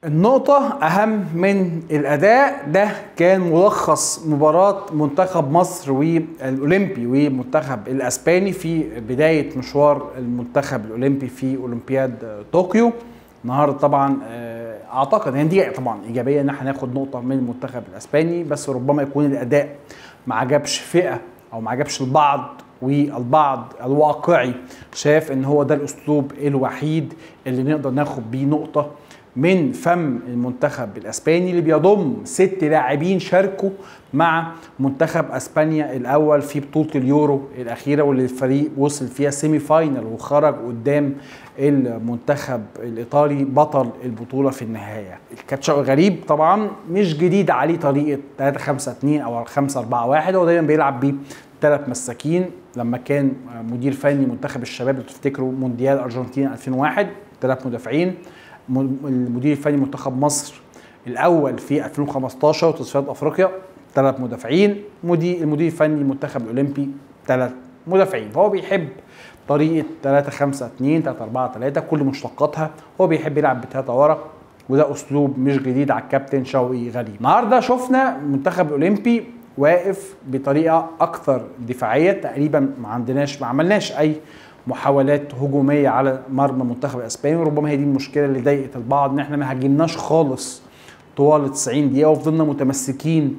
النقطة أهم من الأداء ده كان ملخص مباراة منتخب مصر والأولمبي ومنتخب الأسباني في بداية مشوار المنتخب الأولمبي في أولمبياد طوكيو النهارده طبعا آه، اعتقد ان دي طبعا ايجابيه ان احنا ناخد نقطه من المنتخب الاسباني بس ربما يكون الاداء ما عجبش فئه او ما عجبش البعض والبعض الواقعي شاف ان هو ده الاسلوب الوحيد اللي نقدر ناخد بيه نقطه من فم المنتخب الاسباني اللي بيضم ست لاعبين شاركوا مع منتخب اسبانيا الاول في بطوله اليورو الاخيره واللي الفريق وصل فيها سيمي فاينل وخرج قدام المنتخب الايطالي بطل البطوله في النهايه الكاتشاو غريب طبعا مش جديد عليه طريقه 3 5 2 او 5 4 1 هو دايما بيلعب بيه ثلاث مساكين لما كان مدير فني منتخب الشباب لو تفتكروا مونديال ارجنتين 2001 ثلاث مدافعين المدير الفني منتخب مصر الاول في 2015 وتصفيات افريقيا ثلاث مدافعين مدير المدير الفني المنتخب الاولمبي ثلاث مدافعين فهو بيحب طريقه 3 5 2 3 4 3 كل مشتقاتها هو بيحب يلعب بثلاثه ورا وده اسلوب مش جديد على الكابتن شوقي غريب النهارده شفنا المنتخب الاولمبي واقف بطريقه اكثر دفاعيه تقريبا ما عندناش ما عملناش اي محاولات هجوميه على مرمى المنتخب الاسباني وربما هي دي المشكله اللي ضايقت البعض ان احنا ما هاجمناش خالص طوال 90 دقيقه وفضلنا متمسكين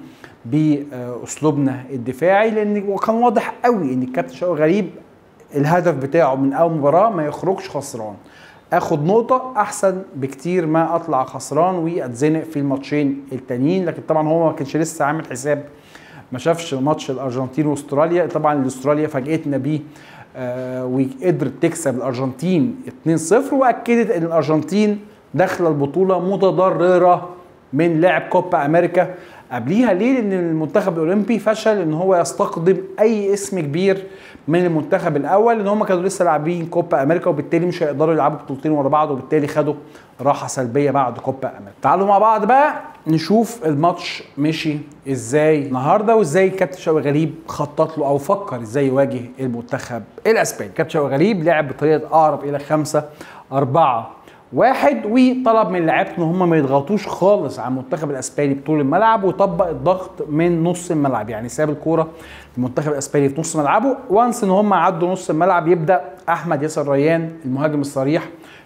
باسلوبنا الدفاعي لان وكان واضح قوي ان الكابتن شوقي غريب الهدف بتاعه من اول مباراه ما يخرجش خسران اخد نقطة احسن بكتير ما اطلع خسران واتزنق في الماتشين التانيين لكن طبعا هو ما كانش لسه عامل حساب ما شافش ماتش الارجنتين واستراليا طبعا استراليا فاجئتنا بيه آه وقدرت تكسب الارجنتين 2-0 واكدت ان الارجنتين داخله البطوله متضرره من لعب كوبا امريكا قبليها ليه؟ لان المنتخب الاولمبي فشل ان هو يستقدم اي اسم كبير من المنتخب الاول لان هم كانوا لسه لاعبين كوبا امريكا وبالتالي مش هيقدروا يلعبوا بطولتين ورا بعض وبالتالي خدوا راحه سلبيه بعد كوبا امريكا. تعالوا مع بعض بقى نشوف الماتش مشي ازاي النهارده وازاي كابتن شوقي غريب خطط له او فكر ازاي يواجه المنتخب الاسباني. كابتن شوقي غريب لعب بطريقه اقرب الى 5 4 واحد وطلب من لعيبته ان هم ما يضغطوش خالص على المنتخب الاسباني بطول الملعب وطبق الضغط من نص الملعب يعني ساب الكوره المنتخب الاسباني في نص ملعبه وانس ان هم عدوا نص الملعب يبدا احمد ياسر ريان المهاجم الصريح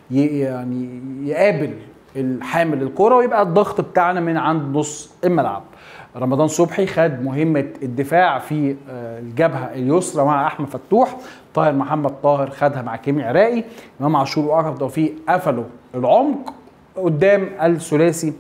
يعني يقابل الحامل الكوره ويبقى الضغط بتاعنا من عند نص الملعب رمضان صبحي خد مهمة الدفاع في الجبهة اليسرى مع أحمد فتوح طاهر محمد طاهر خدها مع كيمي عراقي إمام عاشور وأكرم توفيق قفلوا العمق قدام الثلاثي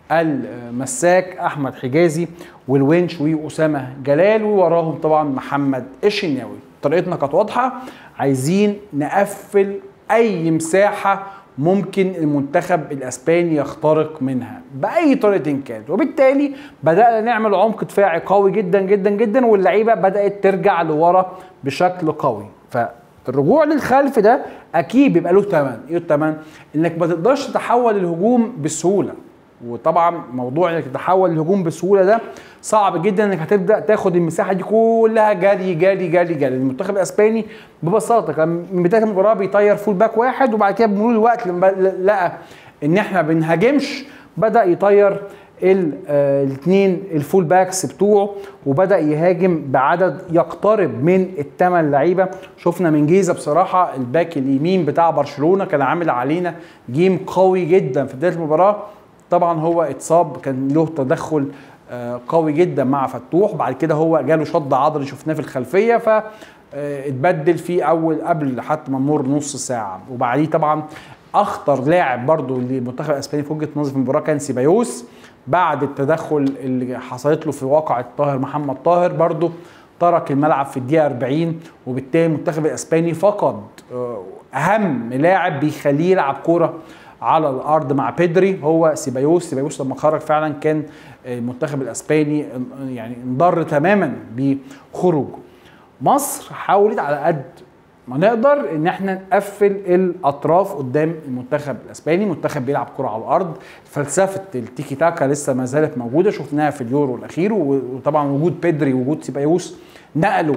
المساك أحمد حجازي والونش وأسامة جلال ووراهم طبعا محمد الشناوي طريقتنا كانت واضحة عايزين نقفل أي مساحة ممكن المنتخب الاسباني يخترق منها باي طريقه كانت وبالتالي بدانا نعمل عمق دفاعي قوي جدا جدا جدا واللعيبه بدات ترجع لورا بشكل قوي فالرجوع للخلف ده اكيد بيبقى له ثمن ايه الثمن انك ما تقدرش تحول الهجوم بسهوله وطبعا موضوع انك تحول الهجوم بسهوله ده صعب جدا انك هتبدا تاخد المساحه دي كلها جري جري جري جري المنتخب الاسباني ببساطه كان من بدايه المباراه بيطير فول باك واحد وبعد كده بمرور الوقت لما لقى ان احنا ما بنهاجمش بدا يطير الاثنين الفول باكس بتوعه وبدا يهاجم بعدد يقترب من الثمان لعيبه شفنا من جيزه بصراحه الباك اليمين بتاع برشلونه كان عامل علينا جيم قوي جدا في بدايه المباراه طبعا هو اتصاب كان له تدخل قوي جدا مع فتوح بعد كده هو جاله شد عضلي شفناه في الخلفيه ف اتبدل في اول قبل حتى ما نمر نص ساعه وبعديه طبعا اخطر لاعب برضو للمنتخب الاسباني في وجهه نظري في المباراه كان سيبايوس بعد التدخل اللي حصلت له في واقعة طاهر محمد طاهر برضو ترك الملعب في الدقيقه 40 وبالتالي المنتخب الاسباني فقد اهم لاعب بيخليه يلعب كوره على الارض مع بيدري هو سيبايوس سيبايوس لما خرج فعلا كان المنتخب الاسباني يعني انضر تماما بخروجه مصر حاولت على قد ما نقدر ان احنا نقفل الاطراف قدام المنتخب الاسباني المنتخب بيلعب كره على الارض فلسفه التيكي تاكا لسه ما زالت موجوده شفناها في اليورو الاخير وطبعا وجود بيدري وجود سيبايوس نقلوا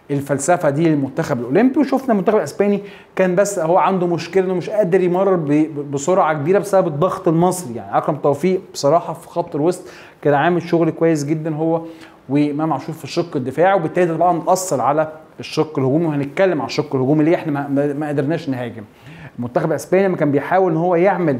الفلسفه دي للمنتخب الاولمبي وشفنا المنتخب الاسباني كان بس هو عنده مشكله انه مش قادر يمرر بسرعه كبيره بسبب الضغط المصري يعني اكرم توفيق بصراحه في خط الوسط كان عامل شغل كويس جدا هو وامام عاشور في الشق الدفاعي وبالتالي ده طبعا اثر على الشق الهجومي وهنتكلم على الشق الهجومي ليه احنا ما, ما قدرناش نهاجم المنتخب الاسباني لما كان بيحاول ان هو يعمل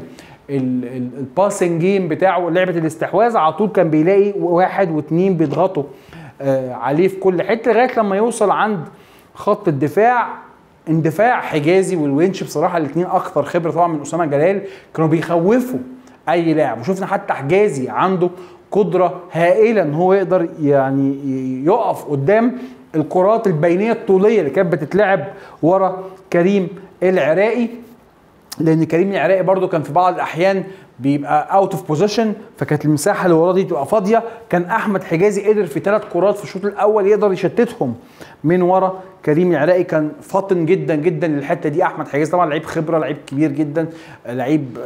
الباسنج جيم بتاعه لعبه الاستحواذ على طول كان بيلاقي واحد واثنين بيضغطوا آه عليه في كل حته لغايه لما يوصل عند خط الدفاع اندفاع حجازي والونش بصراحه الاثنين اكثر خبره طبعا من اسامه جلال كانوا بيخوفوا اي لاعب وشفنا حتى حجازي عنده قدره هائله ان هو يقدر يعني يقف قدام الكرات البينيه الطوليه اللي كانت بتتلعب ورا كريم العراقي لان كريم العراقي برده كان في بعض الاحيان بيبقى اوت اوف بوزيشن فكانت المساحه اللي وراه دي تبقى فاضيه كان احمد حجازي قدر في ثلاث كرات في الشوط الاول يقدر يشتتهم من ورا كريم العراقي كان فاطن جدا جدا للحته دي احمد حجازي طبعا لعيب خبره لعيب كبير جدا لعيب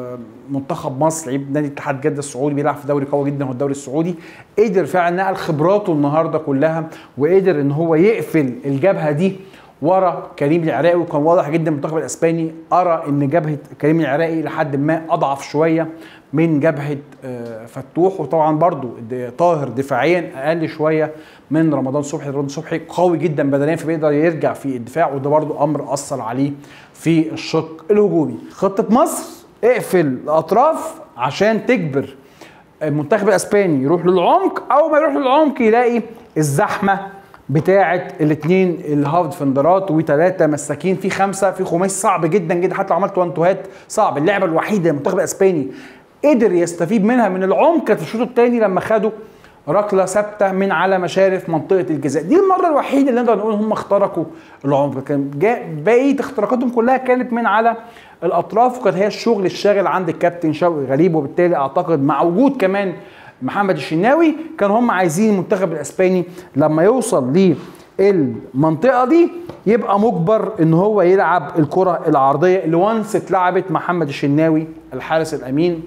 منتخب مصر لعيب نادي اتحاد جده السعودي بيلعب في دوري قوي جدا هو الدوري السعودي قدر فعلا نقل خبراته النهارده كلها وقدر ان هو يقفل الجبهه دي ورا كريم العراقي وكان واضح جدا المنتخب الاسباني ارى ان جبهه كريم العراقي لحد ما اضعف شويه من جبهه فتوح وطبعا برضو طاهر دفاعيا اقل شويه من رمضان صبحي رمضان صبحي قوي جدا بدنيا فبيقدر يرجع في الدفاع وده برضو امر اثر عليه في الشق الهجومي خطه مصر اقفل الاطراف عشان تجبر المنتخب الاسباني يروح للعمق او ما يروح للعمق يلاقي الزحمه بتاعه الاثنين الهاف ديفندرات وثلاثه مساكين في خمسه في خماسي صعب جدا جدا حتى لو عملت وان توهات صعب اللعبه الوحيده المنتخب الاسباني قدر يستفيد منها من العمق كانت الشوط الثاني لما خدوا ركله ثابته من على مشارف منطقه الجزاء دي المره الوحيده اللي نقدر نقول هم اخترقوا العمق كان بقيه اختراقاتهم كلها كانت من على الاطراف وكانت هي الشغل الشاغل عند الكابتن شوقي غريب وبالتالي اعتقد مع وجود كمان محمد الشناوي كان هم عايزين المنتخب الاسباني لما يوصل للمنطقه دي يبقى مجبر ان هو يلعب الكره العرضيه اللي وانس اتلعبت محمد الشناوي الحارس الامين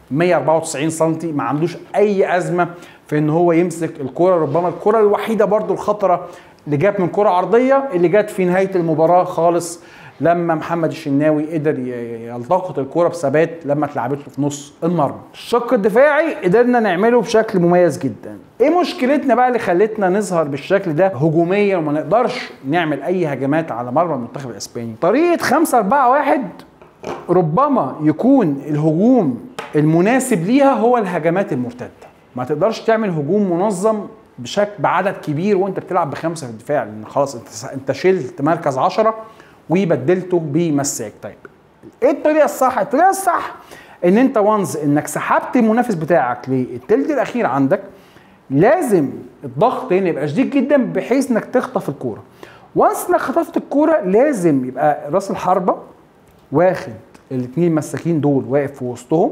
194 سم ما عندوش اي ازمه في ان هو يمسك الكره ربما الكره الوحيده برضو الخطره اللي جت من كره عرضيه اللي جت في نهايه المباراه خالص لما محمد الشناوي قدر يلتقط الكرة بثبات لما اتلعبت له في نص المرمى. الشق الدفاعي قدرنا نعمله بشكل مميز جدا. ايه مشكلتنا بقى اللي خلتنا نظهر بالشكل ده هجوميا وما نقدرش نعمل اي هجمات على مرمى المنتخب الاسباني؟ طريقة 5 4 1 ربما يكون الهجوم المناسب ليها هو الهجمات المرتده. ما تقدرش تعمل هجوم منظم بشكل بعدد كبير وانت بتلعب بخمسه في الدفاع لان خلاص انت انت شلت مركز 10 وبدلته بمساك طيب ايه الطريقه الصح الطريقه الصح ان انت وانز انك سحبت المنافس بتاعك للتلت الاخير عندك لازم الضغط هنا يبقى شديد جدا بحيث انك تخطف الكوره وانس انك خطفت الكوره لازم يبقى راس الحربه واخد الاثنين مساكين دول واقف في وسطهم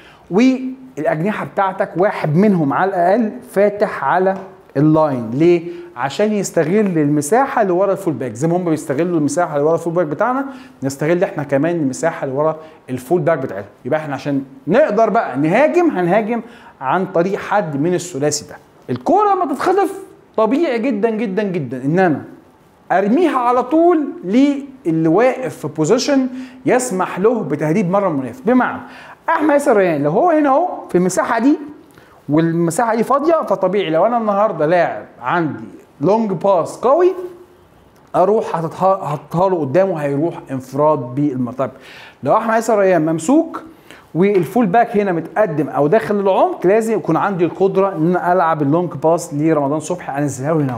والاجنحه بتاعتك واحد منهم على الاقل فاتح على اللاين ليه عشان يستغل المساحه اللي ورا الفول باك زي ما هم بيستغلوا المساحه اللي ورا الفول باك بتاعنا نستغل احنا كمان المساحه اللي ورا الفول باك بتاعتنا يبقى احنا عشان نقدر بقى نهاجم هنهاجم عن طريق حد من الثلاثي ده الكوره لما تتخطف طبيعي جدا جدا جدا ان انا ارميها على طول للي واقف في بوزيشن يسمح له بتهديد مره المنافس بمعنى احمد ياسر ريان لو هو هنا اهو في المساحه دي والمساحه دي فاضيه فطبيعي لو انا النهارده لاعب عندي لونج باس قوي اروح حاططها له قدامه هيروح انفراد بالمرتب لو احمد ياسر ريان ممسوك والفول باك هنا متقدم او داخل العمق لازم يكون عندي القدره ان انا العب اللونج باس لرمضان صبحي انزلها له هنا اهو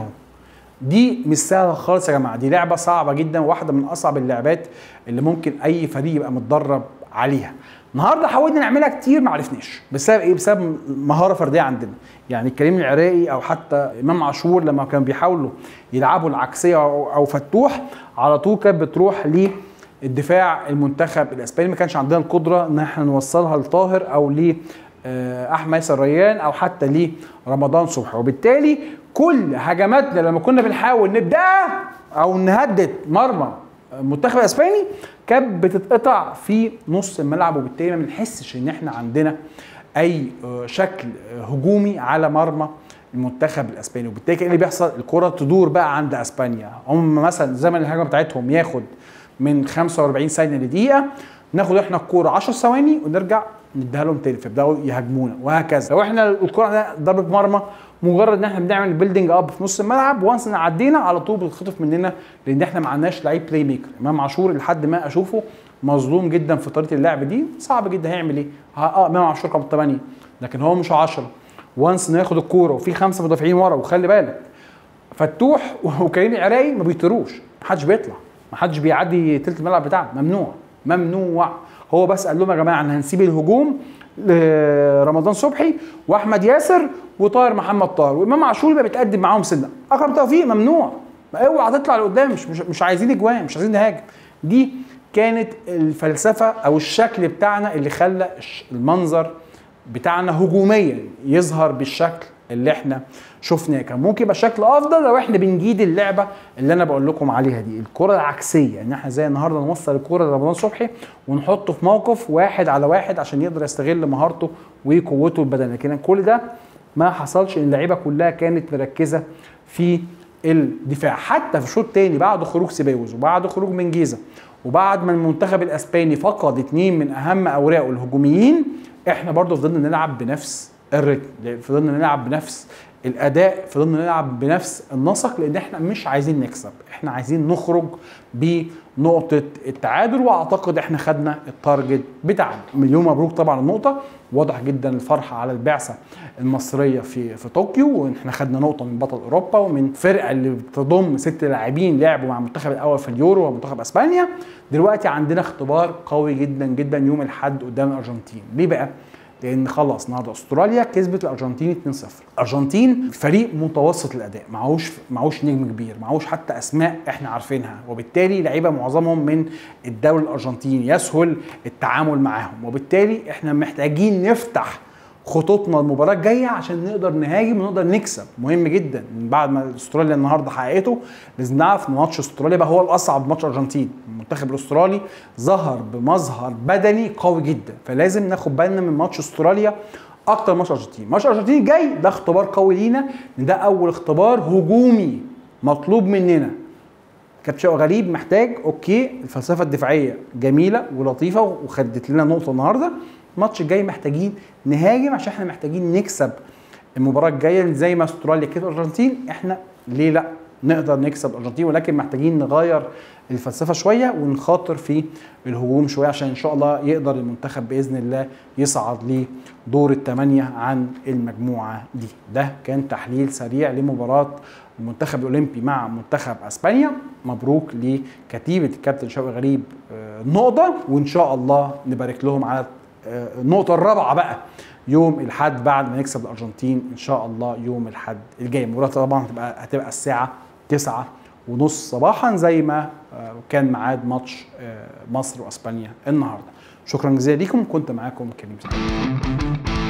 دي مش سهله خالص يا جماعه دي لعبه صعبه جدا واحده من اصعب اللعبات اللي ممكن اي فريق يبقى متدرب عليها النهارده حاولنا نعملها كتير ما عرفناش بسبب ايه بسبب مهاره فرديه عندنا يعني كريم العراقي او حتى امام عاشور لما كانوا بيحاولوا يلعبوا العكسيه او, أو فتوح على طول كانت بتروح للدفاع المنتخب الاسباني ما كانش عندنا القدره ان احنا نوصلها لطاهر او ل احمد ياسر ريان او حتى لرمضان صبحي وبالتالي كل هجماتنا لما كنا بنحاول نبداها او نهدد مرمى المنتخب الاسباني كانت بتتقطع في نص الملعب وبالتالي ما بنحسش ان احنا عندنا اي شكل هجومي على مرمى المنتخب الاسباني وبالتالي ايه اللي بيحصل الكره تدور بقى عند اسبانيا هم مثلا زمن الهجمه بتاعتهم ياخد من 45 ثانيه لدقيقه ناخد احنا الكوره 10 ثواني ونرجع نديها لهم تاني فيبداوا يهاجمونا وهكذا لو احنا الكوره ده ضربه مرمى مجرد ان احنا بنعمل بيلدينج اب في نص الملعب وانس ان عدينا على طول بتتخطف مننا لان احنا ما عندناش لعيب بلاي ميكر امام عاشور لحد ما اشوفه مظلوم جدا في طريقه اللعب دي صعب جدا هيعمل ايه؟ اه امام عاشور رقم 8 لكن هو مش 10 وانس انه ياخد الكوره وفي خمسه مدافعين ورا وخلي بالك فتوح وكريم العراقي ما بيطيروش ما حدش بيطلع ما حدش بيعدي تلت الملعب بتاعنا ممنوع ممنوع هو بس قال لهم يا جماعه احنا هنسيب الهجوم لرمضان صبحي واحمد ياسر وطاهر محمد طاهر وامام عاشور يبقى بيتقدم معاهم سنه اكرم توفيق ممنوع اوعى تطلع لقدام مش, مش مش عايزين اجوان مش عايزين نهاجم دي كانت الفلسفه او الشكل بتاعنا اللي خلى المنظر بتاعنا هجوميا يظهر بالشكل اللي احنا شفناه كان ممكن يبقى شكل افضل لو احنا بنجيد اللعبه اللي انا بقول لكم عليها دي الكره العكسيه ان احنا زي النهارده نوصل الكره لرمضان صبحي ونحطه في موقف واحد على واحد عشان يقدر يستغل مهارته وقوته البدنيه لكن كل ده ما حصلش ان اللعيبه كلها كانت مركزه في الدفاع حتى في الشوط الثاني بعد خروج سيباوز وبعد خروج منجيزه وبعد ما المنتخب الاسباني فقد اثنين من اهم اوراقه الهجوميين احنا برضه فضلنا نلعب بنفس الريتم فضلنا نلعب بنفس الاداء فضلنا نلعب بنفس النسق لان احنا مش عايزين نكسب احنا عايزين نخرج بنقطه التعادل واعتقد احنا خدنا التارجت بتاعنا مليون مبروك طبعا النقطه واضح جدا الفرحه على البعثه المصريه في في طوكيو واحنا خدنا نقطه من بطل اوروبا ومن فرقه اللي بتضم ست لاعبين لعبوا مع المنتخب الاول في اليورو ومنتخب اسبانيا دلوقتي عندنا اختبار قوي جدا جدا يوم الاحد قدام الارجنتين ليه بقى لان خلاص النهارده استراليا كسبت الارجنتين 2-0 الارجنتين فريق متوسط الاداء معهوش معهوش نجم كبير معهوش حتى اسماء احنا عارفينها وبالتالي لعيبه معظمهم من الدوري الارجنتيني يسهل التعامل معاهم وبالتالي احنا محتاجين نفتح خطوطنا المباراه الجايه عشان نقدر نهاجم ونقدر نكسب مهم جدا من بعد ما استراليا النهارده حققته لازم نعرف ان ماتش استراليا بقى هو الاصعب ماتش ارجنتين المنتخب الاسترالي ظهر بمظهر بدني قوي جدا فلازم ناخد بالنا من ماتش استراليا اكتر ماتش ارجنتين ماتش ارجنتين الجاي ده اختبار قوي لينا ان ده اول اختبار هجومي مطلوب مننا كابتن غريب محتاج اوكي الفلسفه الدفاعيه جميله ولطيفه وخدت لنا نقطه النهارده الماتش الجاي محتاجين نهاجم عشان احنا محتاجين نكسب المباراه الجايه زي ما استراليا كسبت الارجنتين احنا ليه لا نقدر نكسب الارجنتين ولكن محتاجين نغير الفلسفه شويه ونخاطر في الهجوم شويه عشان ان شاء الله يقدر المنتخب باذن الله يصعد لدور الثمانيه عن المجموعه دي ده كان تحليل سريع لمباراه المنتخب الاولمبي مع منتخب اسبانيا مبروك لكتيبه الكابتن شوقي غريب نقطه وان شاء الله نبارك لهم على النقطه الرابعه بقى يوم الاحد بعد ما نكسب الارجنتين ان شاء الله يوم الاحد الجاي المباراه طبعا هتبقى هتبقى الساعه 9 ونص صباحا زي ما كان ميعاد ماتش مصر واسبانيا النهارده شكرا جزيلا ليكم كنت معاكم كريم سعيد